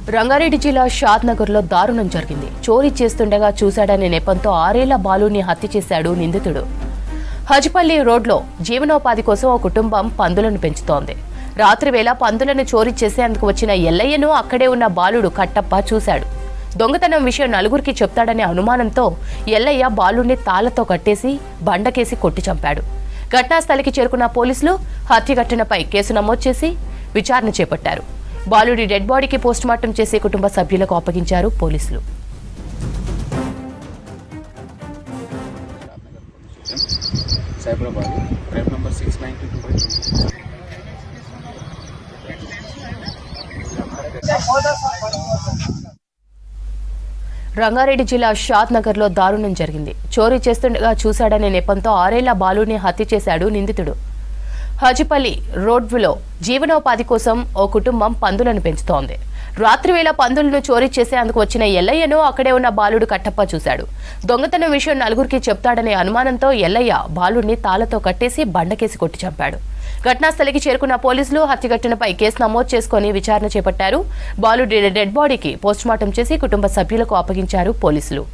రంగారెడ్డి జిల్లా షాద్ నగర్లో దారుణం జరిగింది చోరీ చేస్తుండగా చూశాడనే నెపంతో ఆరేళ్ల బాలుని హత్య చేశాడు నిందితుడు హజ్పల్లి రోడ్లో జీవనోపాధి కోసం ఓ కుటుంబం పందులను పెంచుతోంది రాత్రి వేళ పందులను చోరీ చేసేందుకు వచ్చిన ఎల్లయ్యను అక్కడే ఉన్న బాలుడు కట్టప్ప చూశాడు దొంగతనం విషయం నలుగురికి చెప్తాడనే అనుమానంతో ఎల్లయ్య బాలుడిని తాళ్లతో కట్టేసి బండకేసి కొట్టి చంపాడు ఘటనాస్థలికి చేరుకున్న పోలీసులు హత్య ఘటనపై కేసు నమోదు చేసి విచారణ చేపట్టారు బాలుడి డెడ్ బాడీకి పోస్టుమార్టం చేసి కుటుంబ సభ్యులకు అప్పగించారు పోలీసులు సైబరాబాద్ రేపు number six ninety two by twenty Rangareddy జిల్లా షాద్ నగర్లో దారుణం జరిగింది చోరీ చేస్తుండగా చూశాడనే నెపంతో ఆరేళ్ల బాలుని హత్య చేశాడు నిందితుడు హజిపల్లి రోడ్వులో జీవనోపాధి కోసం ఓ కుటుంబం పందులను పెంచుతోంది రాత్రివేళ పందులను చోరీ చేసేందుకు వచ్చిన ఎల్లయ్యను అక్కడే ఉన్న బాలుడు కట్టప్ప చూశాడు దొంగతనం విషయం నలుగురికి చెప్తాడనే అనుమానంతో ఎల్లయ్య బాలుడిని తాళ్లతో కట్టేసి బండకేసి కొట్టి చంపాడు ఘటనాస్థలికి చేరుకున్న పోలీసులు హత్య ఘటనపై కేసు నమోదు చేసుకుని విచారణ చేపట్టారు బాలుడి డెడ్ బాడీకి పోస్టుమార్టం చేసి కుటుంబ సభ్యులకు అప్పగించారు పోలీసులు